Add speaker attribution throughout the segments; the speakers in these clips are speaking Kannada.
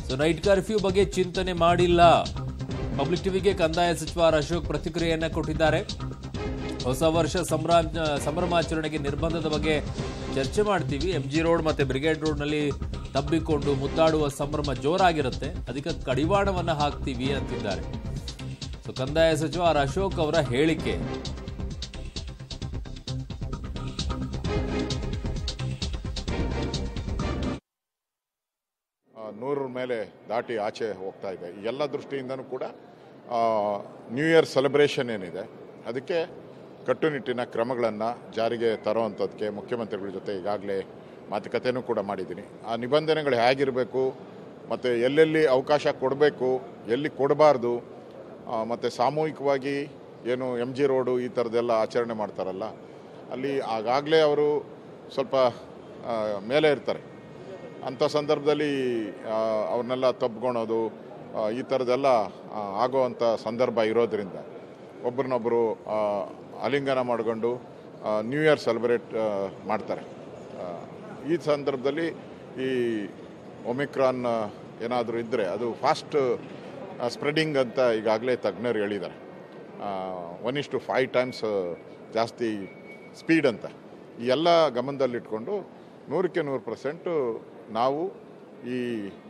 Speaker 1: ಸೊ ನೈಟ್ ಕರ್ಫ್ಯೂ ಬಗ್ಗೆ ಚಿಂತನೆ ಮಾಡಿಲ್ಲ ಪಬ್ಲಿಕ್ ಟಿವಿಗೆ ಕಂದಾಯ ಸಚಿವ ಆರ್ ಅಶೋಕ್ ಪ್ರತಿಕ್ರಿಯೆಯನ್ನ ಕೊಟ್ಟಿದ್ದಾರೆ ಹೊಸ ವರ್ಷ ಸಂಭ್ರಾ ಸಂಭ್ರಮಾಚರಣೆಗೆ ನಿರ್ಬಂಧದ ಬಗ್ಗೆ ಚರ್ಚೆ ಮಾಡ್ತೀವಿ ಎಂ ಜಿ ರೋಡ್ ಮತ್ತೆ ಬ್ರಿಗೇಡ್ ರೋಡ್ನಲ್ಲಿ ತಬ್ಬಿಕೊಂಡು ಮುತ್ತಾಡುವ ಸಂಭ್ರಮ ಜೋರಾಗಿರುತ್ತೆ ಅದಕ್ಕೆ ಕಡಿವಾಣವನ್ನ ಹಾಕ್ತೀವಿ ಅಂತಿದ್ದಾರೆ ಸೊ ಕಂದಾಯ ಸಚಿವ ಆರ್ ಅಶೋಕ್ ಅವರ ಹೇಳಿಕೆ
Speaker 2: ಆ, ನೂರರ ಮೇಲೆ ದಾಟಿ ಆಚೆ ಹೋಗ್ತಾ ಇದೆ ಈ ಎಲ್ಲ ದೃಷ್ಟಿಯಿಂದನೂ ಕೂಡ ಆ, ನ್ಯೂ ಇಯರ್ ಸೆಲೆಬ್ರೇಷನ್ ಏನಿದೆ ಅದಕ್ಕೆ ಕಟ್ಟುನಿಟ್ಟಿನ ಕ್ರಮಗಳನ್ನು ಜಾರಿಗೆ ತರೋವಂಥದ್ದಕ್ಕೆ ಮುಖ್ಯಮಂತ್ರಿಗಳ ಜೊತೆ ಈಗಾಗಲೇ ಮಾತುಕತೆನೂ ಕೂಡ ಮಾಡಿದ್ದೀನಿ ಆ ನಿಬಂಧನೆಗಳು ಹೇಗಿರಬೇಕು ಮತ್ತು ಎಲ್ಲೆಲ್ಲಿ ಅವಕಾಶ ಕೊಡಬೇಕು ಎಲ್ಲಿ ಕೊಡಬಾರ್ದು ಮತ್ತು ಸಾಮೂಹಿಕವಾಗಿ ಏನು ಎಮ್ ಜಿ ರೋಡು ಈ ಥರದ್ದೆಲ್ಲ ಆಚರಣೆ ಮಾಡ್ತಾರಲ್ಲ ಅಲ್ಲಿ ಆಗಾಗಲೇ ಅವರು ಸ್ವಲ್ಪ ಆ, ಮೇಲೆ ಇರ್ತಾರೆ ಅಂಥ ಸಂದರ್ಭದಲ್ಲಿ ಆ, ಅವ್ರನ್ನೆಲ್ಲ ತಬ್ಕೊಳೋದು ಆ, ಈ ಥರದ್ದೆಲ್ಲ ಆ, ಆಗೋವಂಥ ಸಂದರ್ಭ ಇರೋದ್ರಿಂದ ಒಬ್ರನ್ನೊಬ್ಬರು ಆ, ಆಲಿಂಗನ ಮಾಡಿಕೊಂಡು ನ್ಯೂ ಇಯರ್ ಸೆಲೆಬ್ರೇಟ್ ಮಾಡ್ತಾರೆ ಆ, ಈ ಸಂದರ್ಭದಲ್ಲಿ ಈ ಒಮಿಕ್ರಾನ್ ಏನಾದರೂ ಇದ್ದರೆ ಅದು ಫಾಸ್ಟ್ ಸ್ಪ್ರೆಡಿಂಗ್ ಅಂತ ಈಗಾಗಲೇ ತಜ್ಞರು ಹೇಳಿದ್ದಾರೆ one is to five times ಜಾಸ್ತಿ ಸ್ಪೀಡ್ ಅಂತ ಈ ಎಲ್ಲ ಗಮನದಲ್ಲಿಟ್ಕೊಂಡು ನೂರಕ್ಕೆ ನೂರು ಪರ್ಸೆಂಟು ನಾವು ಈ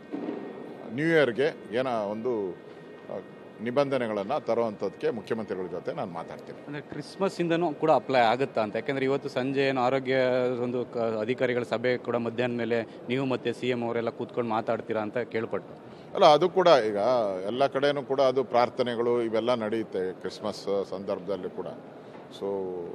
Speaker 2: ನ್ಯೂ ಇಯರ್ಗೆ ಏನೋ ಒಂದು ನಿಬಂಧನೆಗಳನ್ನು ತರುವಂಥದ್ದಕ್ಕೆ ಮುಖ್ಯಮಂತ್ರಿಗಳ ಜೊತೆ ನಾನು ಮಾತಾಡ್ತೀನಿ
Speaker 3: ಅಂದರೆ ಕ್ರಿಸ್ಮಸ್ ಇಂದನೂ ಕೂಡ ಅಪ್ಲೈ ಆಗುತ್ತಾ ಅಂತ ಯಾಕಂದರೆ ಇವತ್ತು ಸಂಜೆ ಏನು ಆರೋಗ್ಯ ಒಂದು ಕ ಅಧಿಕಾರಿಗಳ ಸಭೆ ಕೂಡ ಮಧ್ಯಾಹ್ನ ಮೇಲೆ ನೀವು ಮತ್ತು ಸಿ ಎಮ್ ಅವರೆಲ್ಲ ಕೂತ್ಕೊಂಡು ಮಾತಾಡ್ತೀರಾ ಅಂತ ಕೇಳ್ಪಟ್ಟು
Speaker 2: ಅಲ್ಲ ಅದು ಕೂಡ ಈಗ ಎಲ್ಲ ಕಡೆನೂ ಕೂಡ ಅದು ಪ್ರಾರ್ಥನೆಗಳು ಇವೆಲ್ಲ ನಡೆಯುತ್ತೆ ಕ್ರಿಸ್ಮಸ್ ಸಂದರ್ಭದಲ್ಲಿ ಕೂಡ ಸೊ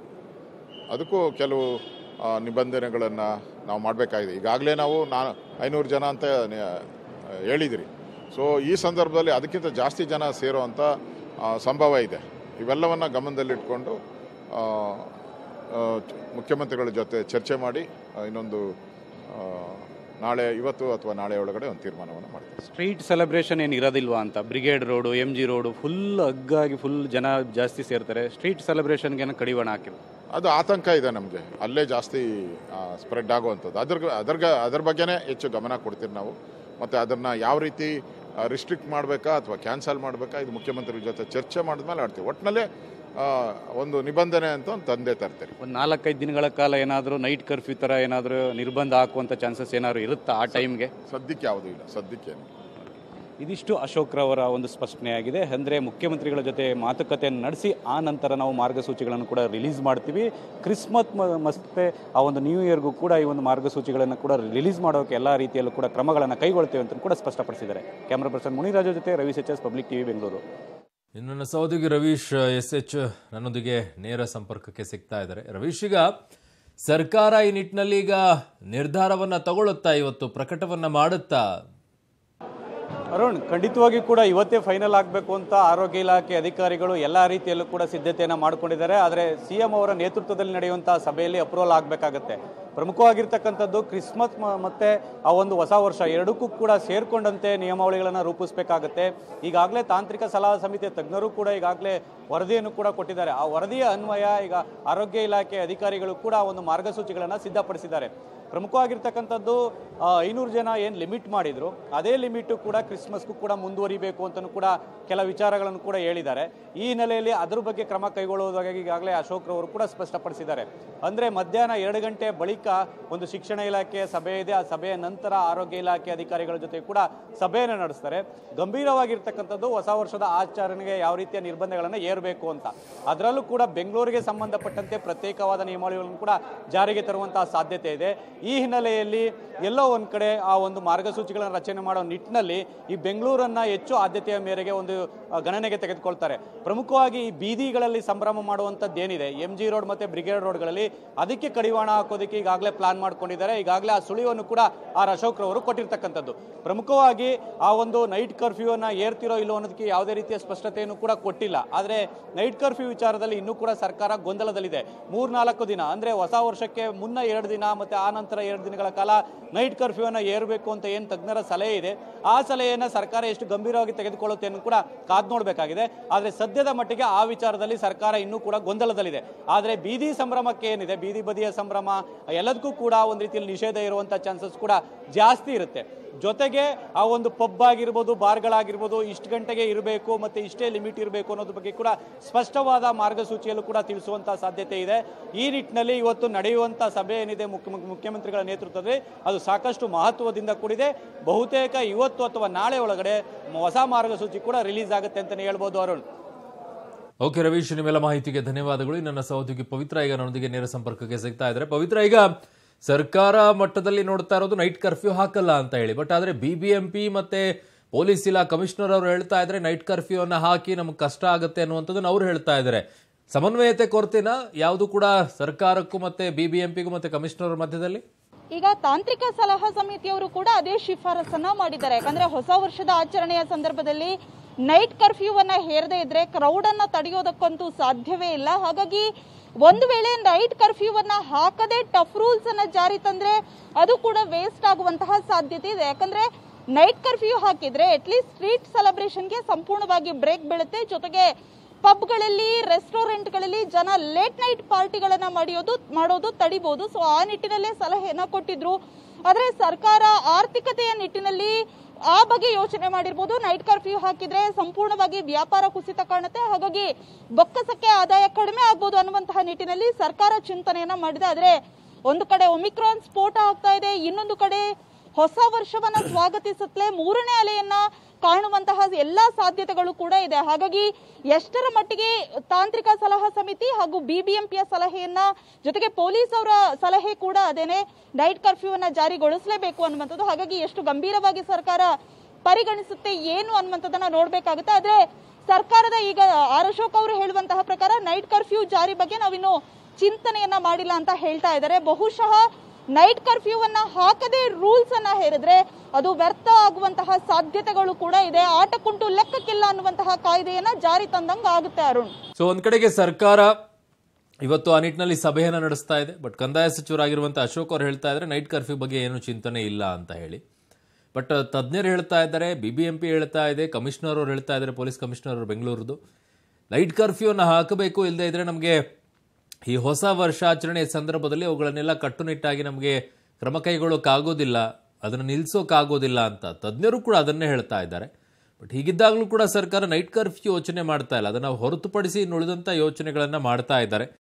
Speaker 2: ಅದಕ್ಕೂ ಕೆಲವು ಆ, ನಿಬಂಧನೆಗಳನ್ನು ನಾವು ಮಾಡಬೇಕಾಗಿದೆ ಈಗಾಗಲೇ ನಾವು ನಾನು ಐನೂರು ಜನ ಅಂತ ನೆ- ಹೇಳಿದಿರಿ ಸೊ ಈ ಸಂದರ್ಭದಲ್ಲಿ ಅದಕ್ಕಿಂತ ಜಾಸ್ತಿ ಜನ ಸೇರುವಂಥ ಆ, ಸಂಭವ ಇದೆ ಇವೆಲ್ಲವನ್ನು ಗಮನದಲ್ಲಿಟ್ಕೊಂಡು ಆ, ಆ, ಚ- ಮುಖ್ಯಮಂತ್ರಿಗಳ ಜೊತೆ ಚರ್ಚೆ ಮಾಡಿ ಆ, ಇನ್ನೊಂದು ಆ, ನಾಳೆ ಇವತ್ತು ಅಥವಾ ನಾಳೆ ಒಳಗಡೆ ಒಂದು ತೀರ್ಮಾನವನ್ನು ಮಾಡ್ತೀವಿ
Speaker 3: ಸ್ಟ್ರೀಟ್ ಸೆಲೆಬ್ರೇಷನ್ ಏನು ಇರೋದಿಲ್ವಾ ಅಂತ Brigade road M G road full ಹಗ್ಗಾಗಿ ಫುಲ್ ಜನ ಜಾಸ್ತಿ ಸೇರ್ತಾರೆ ಸ್ಟ್ರೀಟ್ ಸೆಲೆಬ್ರೇಷನ್ಗೆ ಏನೋ ಕಡಿವಾಣ ಹಾಕಿಲ್ಲ
Speaker 2: ಅದು ಆತಂಕ ಇದೆ ನಮಗೆ ಅಲ್ಲೇ ಜಾಸ್ತಿ ಸ್ಪ್ರೆಡ್ ಆಗುವಂಥದ್ದು ಅದ್ರ ಅದ್ರ ಅದ್ರ ಬಗ್ಗೆನೇ ಹೆಚ್ಚು ಗಮನ ಕೊಡ್ತೀವಿ ನಾವು ಮತ್ತು ಅದನ್ನು ಯಾವ ರೀತಿ ರಿಸ್ಟ್ರಿಕ್ಟ್ ಮಾಡಬೇಕಾ ಅಥವಾ ಕ್ಯಾನ್ಸಲ್ ಮಾಡಬೇಕಾ ಇದು ಮುಖ್ಯಮಂತ್ರಿಗಳ ಜೊತೆ ಚರ್ಚೆ ಮಾಡಿದ್ಮೇಲೆ ಆಡ್ತೀವಿ ಒಟ್ಟಿನಲ್ಲೇ ಆ, ಒಂದು ನಿಬಂಧನೆ ಅಂತ ಒಂದು ತಂದೆ ತರ್ತೀರಿ
Speaker 3: ಒಂದು ನಾಲ್ಕೈದು ದಿನಗಳ ಕಾಲ ಏನಾದರೂ ನೈಟ್ ಕರ್ಫ್ಯೂ ಥರ ಏನಾದರೂ ನಿರ್ಬಂಧ ಹಾಕುವಂಥ ಚಾನ್ಸಸ್ ಏನಾದ್ರು ಇರುತ್ತಾ ಆ ಟೈಮ್ಗೆ
Speaker 2: ಸದ್ಯಕ್ಕೆ ಯಾವುದೂ ಇಲ್ಲ ಸದ್ಯಕ್ಕೇನು
Speaker 3: ಇದಿಷ್ಟು ಅಶೋಕ್ ರವರ ಒಂದು ಸ್ಪಷ್ಟನೆಯಾಗಿದೆ ಅಂದರೆ ಮುಖ್ಯಮಂತ್ರಿಗಳ ಜೊತೆ ಮಾತುಕತೆಯನ್ನು ನಡೆಸಿ ಆ ನಂತರ ನಾವು ಮಾರ್ಗಸೂಚಿಗಳನ್ನು ಕೂಡ ರಿಲೀಸ್ ಮಾಡ್ತೀವಿ ಕ್ರಿಸ್ಮಸ್ ಮ- ಮತ್ತೆ ಆ ಒಂದು ನ್ಯೂ ಇಯರ್ಗೂ ಕೂಡ ಈ ಒಂದು ಮಾರ್ಗಸೂಚಿಗಳನ್ನು ಕೂಡ ರಿಲೀಸ್ ಮಾಡೋಕೆ ಎಲ್ಲ ರೀತಿಯಲ್ಲೂ ಕೂಡ ಕ್ರಮಗಳನ್ನು ಕೈಗೊಳ್ತೇವೆ ಅಂತ ಕೂಡ ಸ್ಪಷ್ಟಪಡಿಸಿದ್ದಾರೆ ಕ್ಯಾಮ್ರಾ ಪರ್ಸನ್ ಮುನಿರಾಜು ಜೊತೆ Ravi H S public TV Bengaluru
Speaker 1: ಇನ್ನು ನನ್ನ ಸಹೋದ್ಯೋಗಿ ರವೀಶ್ ಎಸ್ ಎಚ್ ನನ್ನೊಂದಿಗೆ ನೇರ ಸಂಪರ್ಕಕ್ಕೆ ಸಿಗ್ತಾ ಇದ್ದಾರೆ ರವೀಶ್ ಈಗ ಸರ್ಕಾರ ಈ ನಿಟ್ಟಿನಲ್ಲಿ ಈಗ ನಿರ್ಧಾರವನ್ನ ತಗೊಳ್ಳುತ್ತಾ ಇವತ್ತು ಪ್ರಕಟವನ್ನ ಮಾಡುತ್ತಾ
Speaker 3: ಅರುಣ್ ಖಂಡಿತವಾಗಿ ಕೂಡ ಇವತ್ತೇ ಫೈನಲ್ ಆಗಬೇಕು ಅಂತ ಆರೋಗ್ಯ ಇಲಾಖೆ ಅಧಿಕಾರಿಗಳು ಎಲ್ಲ ರೀತಿಯಲ್ಲೂ ಕೂಡ ಸಿದ್ಧತೆಯನ್ನು ಮಾಡಿಕೊಂಡಿದ್ದಾರೆ ಆದರೆ ಸಿ ಎಂ ಅವರ ನೇತೃತ್ವದಲ್ಲಿ ನಡೆಯುವಂತಹ ಸಭೆಯಲ್ಲಿ ಅಪ್ರೂವಲ್ ಆಗಬೇಕಾಗತ್ತೆ ಪ್ರಮುಖವಾಗಿರ್ತಕ್ಕಂಥದ್ದು ಕ್ರಿಸ್ಮಸ್ ಮ- ಮತ್ತೆ ಆ ಒಂದು ಹೊಸ ವರ್ಷ ಎರಡಕ್ಕೂ ಕೂಡ ಸೇರ್ಕೊಂಡಂತೆ ನಿಯಮಾವಳಿಗಳನ್ನು ರೂಪಿಸಬೇಕಾಗತ್ತೆ ಈಗಾಗಲೇ ತಾಂತ್ರಿಕ ಸಲಹಾ ಸಮಿತಿಯ ತಜ್ಞರು ಕೂಡ ಈಗಾಗಲೇ ವರದಿಯನ್ನು ಕೂಡ ಕೊಟ್ಟಿದ್ದಾರೆ ಆ ವರದಿಯ ಅನ್ವಯ ಈಗ ಆರೋಗ್ಯ ಇಲಾಖೆ ಅಧಿಕಾರಿಗಳು ಕೂಡ ಒಂದು ಮಾರ್ಗಸೂಚಿಗಳನ್ನು ಸಿದ್ಧಪಡಿಸಿದ್ದಾರೆ ಪ್ರಮುಖವಾಗಿರ್ತಕ್ಕಂಥದ್ದು ಆ, ಐನೂರು ಜನ ಏನು ಲಿಮಿಟ್ ಮಾಡಿದ್ರು ಅದೇ ಲಿಮಿಟ್ ಕೂಡ ಕ್ರಿಸ್ಮಸ್ಗೂ ಕೂಡ ಮುಂದುವರಿಬೇಕು ಅಂತಲೂ ಕೂಡ ಕೆಲ ವಿಚಾರಗಳನ್ನು ಕೂಡ ಹೇಳಿದ್ದಾರೆ ಈ ಹಿನ್ನೆಲೆಯಲ್ಲಿ ಅದ್ರ ಬಗ್ಗೆ ಕ್ರಮ ಕೈಗೊಳ್ಳುವುದಾಗಿ ಈಗಾಗಲೇ ಅಶೋಕ್ ರವರು ಕೂಡ ಸ್ಪಷ್ಟಪಡಿಸಿದ್ದಾರೆ ಅಂದರೆ ಮಧ್ಯಾಹ್ನ ಎರಡು ಗಂಟೆ ಬಳಿಕ ಒಂದು ಶಿಕ್ಷಣ ಇಲಾಖೆಯ ಸಭೆ ಇದೆ ಆ ಸಭೆಯ ನಂತರ ಆರೋಗ್ಯ ಇಲಾಖೆ ಅಧಿಕಾರಿಗಳ ಜೊತೆ ಕೂಡ ಸಭೆಯನ್ನು ನಡೆಸ್ತಾರೆ ಗಂಭೀರವಾಗಿರ್ತಕ್ಕಂಥದ್ದು ಹೊಸ ವರ್ಷದ ಆಚರಣೆಗೆ ಯಾವ ರೀತಿಯ ನಿರ್ಬಂಧಗಳನ್ನು ಏರಬೇಕು ಅಂತ ಅದರಲ್ಲೂ ಕೂಡ ಬೆಂಗಳೂರಿಗೆ ಸಂಬಂಧಪಟ್ಟಂತೆ ಪ್ರತ್ಯೇಕವಾದ ನಿಯಮಾವಳಿಗಳನ್ನು ಕೂಡ ಜಾರಿಗೆ ತರುವಂತಹ ಸಾಧ್ಯತೆ ಇದೆ ಈ ಹಿನ್ನೆಲೆಯಲ್ಲಿ ಎಲ್ಲೋ ಒಂದು ಕಡೆ ಆ ಒಂದು ಮಾರ್ಗಸೂಚಿಗಳನ್ನು ರಚನೆ ಮಾಡೋ ನಿಟ್ಟಿನಲ್ಲಿ ಈ ಬೆಂಗಳೂರನ್ನ ಹೆಚ್ಚು ಆದ್ಯತೆಯ ಮೇರೆಗೆ ಒಂದು ಆ, ಗಣನೆಗೆ ತೆಗೆದುಕೊಳ್ತಾರೆ ಪ್ರಮುಖವಾಗಿ ಈ ಬೀದಿಗಳಲ್ಲಿ ಸಂಭ್ರಮ ಮಾಡುವಂಥದ್ದು ಏನಿದೆ ಎಂ ಜಿ ರೋಡ್ ಮತ್ತೆ ಬ್ರಿಗೇಡ್ ರೋಡ್ಗಳಲ್ಲಿ ಅದಕ್ಕೆ ಕಡಿವಾಣ ಹಾಕೋದಕ್ಕೆ ಈಗಾಗಲೇ ಪ್ಲಾನ್ ಮಾಡ್ಕೊಂಡಿದ್ದಾರೆ ಈಗಾಗಲೇ ಆ ಸುಳಿವನ್ನು ಕೂಡ ಆರ್ ಅಶೋಕ್ ರವರು ಕೊಟ್ಟಿರ್ತಕ್ಕಂಥದ್ದು ಪ್ರಮುಖವಾಗಿ ಆ ಒಂದು ನೈಟ್ ಕರ್ಫ್ಯೂನ ಏರ್ತಿರೋ ಇಲ್ಲೋ ಅನ್ನೋದಕ್ಕೆ ಯಾವುದೇ ರೀತಿಯ ಸ್ಪಷ್ಟತೆಯನ್ನು ಕೂಡ ಕೊಟ್ಟಿಲ್ಲ ಆದರೆ ನೈಟ್ ಕರ್ಫ್ಯೂ ವಿಚಾರದಲ್ಲಿ ಇನ್ನೂ ಕೂಡ ಸರ್ಕಾರ ಗೊಂದಲದಲ್ಲಿದೆ ಮೂರ್ನಾಲ್ಕು ದಿನ ಅಂದ್ರೆ ಹೊಸ ವರ್ಷಕ್ಕೆ ಮುನ್ನ ಎರಡು ದಿನ ಮತ್ತೆ ಆ ನಂತರ ಎರಡು ದಿನಗಳ ಕಾಲ ನೈಟ್ ಕರ್ಫ್ಯೂನ ಏರಬೇಕು ಅಂತ ಏನು ತಜ್ಞರ ಸಲಹೆ ಇದೆ ಆ ಸಲಹೆಯನ್ನು ಸರ್ಕಾರ ಎಷ್ಟು ಗಂಭೀರವಾಗಿ ತೆಗೆದುಕೊಳ್ಳುತ್ತೆ ಅನ್ನೋ ಕೂಡ ಕಾದ್ ನೋಡಬೇಕಾಗಿದೆ ಆದರೆ ಸದ್ಯದ ಮಟ್ಟಿಗೆ ಆ ವಿಚಾರದಲ್ಲಿ ಸರ್ಕಾರ ಇನ್ನೂ ಕೂಡ ಗೊಂದಲದಲ್ಲಿದೆ ಆದರೆ ಬೀದಿ ಸಂಭ್ರಮಕ್ಕೆ ಏನಿದೆ ಬೀದಿ ಬದಿಯ ಸಂಭ್ರಮ ಎಲ್ಲದಕ್ಕೂ ಕೂಡ ಒಂದು ರೀತಿಯಲ್ಲಿ ನಿಷೇಧ ಇರುವಂಥ ಚಾನ್ಸಸ್ ಕೂಡ ಜಾಸ್ತಿ ಇರುತ್ತೆ ಜೊತೆಗೆ ಆ ಒಂದು ಪಬ್ ಆಗಿರ್ಬೋದು ಬಾರ್ಗಳಾಗಿರ್ಬೋದು ಇಷ್ಟು ಗಂಟೆಗೆ ಇರಬೇಕು ಮತ್ತೆ ಇಷ್ಟೇ ಲಿಮಿಟ್ ಇರಬೇಕು ಅನ್ನೋದ್ರ ಬಗ್ಗೆ ಕೂಡ ಸ್ಪಷ್ಟವಾದ ಮಾರ್ಗಸೂಚಿಯಲ್ಲೂ ಕೂಡ ತಿಳಿಸುವಂತ ಸಾಧ್ಯತೆ ಇದೆ ಈ ನಿಟ್ಟಿನಲ್ಲಿ ಇವತ್ತು ನಡೆಯುವಂತ ಸಭೆ ಏನಿದೆ ಮುಖ್ಯ ಮುಖ್ಯಮಂತ್ರಿಗಳ ನೇತೃತ್ವದಲ್ಲಿ ಅದು ಸಾಕಷ್ಟು ಮಹತ್ವದಿಂದ ಕೂಡಿದೆ ಬಹುತೇಕ ಇವತ್ತು ಅಥವಾ ನಾಳೆ ಒಳಗಡೆ ಹೊಸ ಮಾರ್ಗಸೂಚಿ ಕೂಡ ರಿಲೀಸ್ ಆಗುತ್ತೆ ಅಂತಾನೆ ಹೇಳ್ಬೋದು ಅರುಣ್
Speaker 1: ಓಕೆ ರವೀಶ್ ನಿಮ್ಮೆಲ್ಲ ಮಾಹಿತಿಗೆ ಧನ್ಯವಾದಗಳು ನನ್ನ ಸಹೋದ್ಯೋಗಿ ಪವಿತ್ರ ಈಗ ನನ್ನೊಂದಿಗೆ ನೇರ ಸಂಪರ್ಕಕ್ಕೆ ಸಿಗ್ತಾ ಇದ್ದಾರೆ ಪವಿತ್ರ ಈಗ ಸರ್ಕಾರ ಮಟ್ಟದಲ್ಲಿ ನೋಡ್ತಾ ಇರೋದು ನೈಟ್ ಕರ್ಫ್ಯೂ ಹಾಕಲ್ಲ ಅಂತ ಹೇಳಿ ಬಟ್ ಆದ್ರೆ ಬಿ ಬಿ ಎಂ ಪಿ ಮತ್ತೆ ಪೊಲೀಸ್ ಇಲಾ ಕಮಿಷನರ್ ಅವರು ಹೇಳ್ತಾ ಇದ್ರೆ ನೈಟ್ ಕರ್ಫ್ಯೂ ಅನ್ನ ಹಾಕಿ ನಮ್ಗೆ ಕಷ್ಟ ಆಗುತ್ತೆ ಅನ್ನುವಂಥದ್ದನ್ನ ಅವ್ರು ಹೇಳ್ತಾ ಇದ್ದಾರೆ ಸಮನ್ವಯತೆ ಕೊರತೆನ ಯಾವುದು ಕೂಡ ಸರ್ಕಾರಕ್ಕೂ ಮತ್ತೆ ಬಿ ಬಿ ಎಂ ಪಿಗೂ ಮತ್ತೆ ಕಮಿಷನರ್ ಮಧ್ಯದಲ್ಲಿ
Speaker 4: ಈಗ ತಾಂತ್ರಿಕ ಸಲಹಾ ಸಮಿತಿಯವರು ಕೂಡ ಅದೇ ಶಿಫಾರಸನ್ನ ಮಾಡಿದ್ದಾರೆ ಯಾಕಂದ್ರೆ ಹೊಸ ವರ್ಷದ ಆಚರಣೆಯ ಸಂದರ್ಭದಲ್ಲಿ ನೈಟ್ ಕರ್ಫ್ಯೂವನ್ನ ಹೇರದೇ ಇದ್ರೆ ಕ್ರೌಡ್ ಅನ್ನ ತಡೆಯೋದಕ್ಕಂತೂ ಸಾಧ್ಯವೇ ಇಲ್ಲ ಹಾಗಾಗಿ ಒಂದು ವೇಳೆ ನೈಟ್ ಕರ್ಫ್ಯೂವನ್ನ ಹಾಕದೆ ಟಫ್ ರೂಲ್ಸ್ ಅನ್ನ ಜಾರಿ ತಂದ್ರೆ ಅದು ಕೂಡ ವೇಸ್ಟ್ ಆಗುವಂತಹ ಸಾಧ್ಯತೆ ಇದೆ ಯಾಕಂದ್ರೆ ನೈಟ್ ಕರ್ಫ್ಯೂ ಹಾಕಿದ್ರೆ ಅಟ್ಲೀಸ್ಟ್ ಸ್ಟ್ರೀಟ್ ಸೆಲೆಬ್ರೇಷನ್ಗೆ ಸಂಪೂರ್ಣವಾಗಿ ಬ್ರೇಕ್ ಬೀಳುತ್ತೆ ಜೊತೆಗೆ ಪಬ್ಗಳಲ್ಲಿ ರೆಸ್ಟೋರೆಂಟ್ಗಳಲ್ಲಿ ಜನ ಲೇಟ್ ನೈಟ್ ಪಾರ್ಟಿಗಳನ್ನ ಮಾಡಿಯೋದು ಮಾಡೋದು ತಡಿಬಹುದು ಸೊ ಆ ನಿಟ್ಟಿನಲ್ಲೇ ಸಲಹೆಯನ್ನ ಕೊಟ್ಟಿದ್ರು ಆದ್ರೆ ಸರ್ಕಾರ ಆರ್ಥಿಕತೆಯ ನಿಟ್ಟಿನಲ್ಲಿ ಆ ಬಗ್ಗೆ ಯೋಚನೆ ಮಾಡಿರ್ಬೋದು ನೈಟ್ ಕರ್ಫ್ಯೂ ಹಾಕಿದ್ರೆ ಸಂಪೂರ್ಣವಾಗಿ ವ್ಯಾಪಾರ ಕುಸಿತ ಕಾಣುತ್ತೆ ಹಾಗಾಗಿ ಬೊಕ್ಕಸಕ್ಕೆ ಆದಾಯ ಕಡಿಮೆ ಆಗ್ಬೋದು ಅನ್ನುವಂತಹ ನಿಟ್ಟಿನಲ್ಲಿ ಸರ್ಕಾರ ಚಿಂತನೆಯನ್ನ ಮಾಡಿದೆ ಆದ್ರೆ ಒಂದು ಕಡೆ ಒಮಿಕ್ರಾನ್ ಸ್ಫೋಟ ಆಗ್ತಾ ಇದೆ ಇನ್ನೊಂದು ಕಡೆ ಹೊಸ ವರ್ಷವನ್ನ ಸ್ವಾಗತಿಸುತ್ತಲೇ ಮೂರನೇ ಅಲೆಯನ್ನ ಕಾಣುವಂತಹ ಎಲ್ಲಾ ಸಾಧ್ಯತೆಗಳು ಕೂಡ ಇದೆ ಹಾಗಾಗಿ ಎಷ್ಟರ ಮಟ್ಟಿಗೆ ತಾಂತ್ರಿಕ ಸಲಹಾ ಸಮಿತಿ ಹಾಗೂ ಬಿಬಿಎಂಪಿಯ ಸಲಹೆಯನ್ನ ಜೊತೆಗೆ ಪೊಲೀಸ್ ಅವರ ಸಲಹೆ ಕೂಡ ಅದೇನೆ ನೈಟ್ ಕರ್ಫ್ಯೂವನ್ನ ಜಾರಿಗೊಳಿಸಲೇಬೇಕು ಅನ್ನುವಂಥದ್ದು ಹಾಗಾಗಿ ಎಷ್ಟು ಗಂಭೀರವಾಗಿ ಸರ್ಕಾರ ಪರಿಗಣಿಸುತ್ತೆ ಏನು ಅನ್ನುವಂಥದ್ದನ್ನ ನೋಡ್ಬೇಕಾಗುತ್ತೆ ಆದ್ರೆ ಸರ್ಕಾರದ ಈಗ ಆರ್ ಅಶೋಕ್ ಅವರು ಹೇಳುವಂತಹ ಪ್ರಕಾರ ನೈಟ್ ಕರ್ಫ್ಯೂ ಜಾರಿ ಬಗ್ಗೆ ನಾವಿನ್ನು ಚಿಂತನೆಯನ್ನ ಮಾಡಿಲ್ಲ ಅಂತ ಹೇಳ್ತಾ ಇದ್ದಾರೆ ಬಹುಶಃ ನೈಟ್ ಕರ್ಫ್ಯೂವನ್ನ ಹಾಕದೆ ರೂಲ್ಸ್ ಅನ್ನ ಹೇರಿದ್ರೆ ಅದು ವ್ಯರ್ಥ ಆಗುವಂತಹ ಸಾಧ್ಯತೆಗಳು ಕೂಡ ಇದೆ ಆಟಕ್ಕುಂಟು ಲೆಕ್ಕಕ್ಕಿಲ್ಲ ಅನ್ನುವಂತಹ ಕಾಯ್ದೆಯನ್ನ ಜಾರಿ ತಂದಂಗ ಆಗುತ್ತೆ ಅರುಣ್
Speaker 1: ಸೊ ಒಂದ್ ಕಡೆಗೆ ಸರ್ಕಾರ ಇವತ್ತು ಆ ನಿಟ್ಟಿನಲ್ಲಿ ಸಭೆಯನ್ನ ನಡೆಸ್ತಾ ಇದೆ ಬಟ್ ಕಂದಾಯ ಸಚಿವರಾಗಿರುವಂತ ಅಶೋಕ್ ಅವರು ಹೇಳ್ತಾ ಇದ್ದಾರೆ ನೈಟ್ ಕರ್ಫ್ಯೂ ಬಗ್ಗೆ ಏನು ಚಿಂತನೆ ಇಲ್ಲ ಅಂತ ಹೇಳಿ ಬಟ್ ತಜ್ಞರು ಹೇಳ್ತಾ ಇದ್ದಾರೆ ಬಿ ಬಿ ಎಂ ಪಿ ಹೇಳ್ತಾ ಇದೆ ಕಮಿಷನರ್ ಅವರು ಹೇಳ್ತಾ ಇದ್ದಾರೆ ಪೊಲೀಸ್ ಕಮಿಷನರ್ ಅವರು ಬೆಂಗಳೂರದು ನೈಟ್ ಕರ್ಫ್ಯೂನ ಹಾಕಬೇಕು ಇಲ್ಲದೆ ಇದ್ರೆ ನಮಗೆ ಈ ಹೊಸ ವರ್ಷಾಚರಣೆಯ ಸಂದರ್ಭದಲ್ಲಿ ಅವುಗಳನ್ನೆಲ್ಲ ಕಟ್ಟುನಿಟ್ಟಾಗಿ ನಮಗೆ ಕ್ರಮ ಕೈಗೊಳ್ಳೋಕ್ಕಾಗೋದಿಲ್ಲ ಅದನ್ನು ನಿಲ್ಲಿಸೋಕ್ಕಾಗೋದಿಲ್ಲ ಅಂತ ತಜ್ಞರು ಕೂಡ ಅದನ್ನೇ ಹೇಳ್ತಾ ಇದ್ದಾರೆ ಬಟ್ ಹೀಗಿದ್ದಾಗಲೂ ಕೂಡ ಸರ್ಕಾರ ನೈಟ್ ಕರ್ಫ್ಯೂ ಯೋಚನೆ ಮಾಡ್ತಾ ಇಲ್ಲ ಅದನ್ನು ಹೊರತುಪಡಿಸಿ ಉಳಿದಂಥ ಯೋಚನೆಗಳನ್ನು ಮಾಡ್ತಾ ಇದ್ದಾರೆ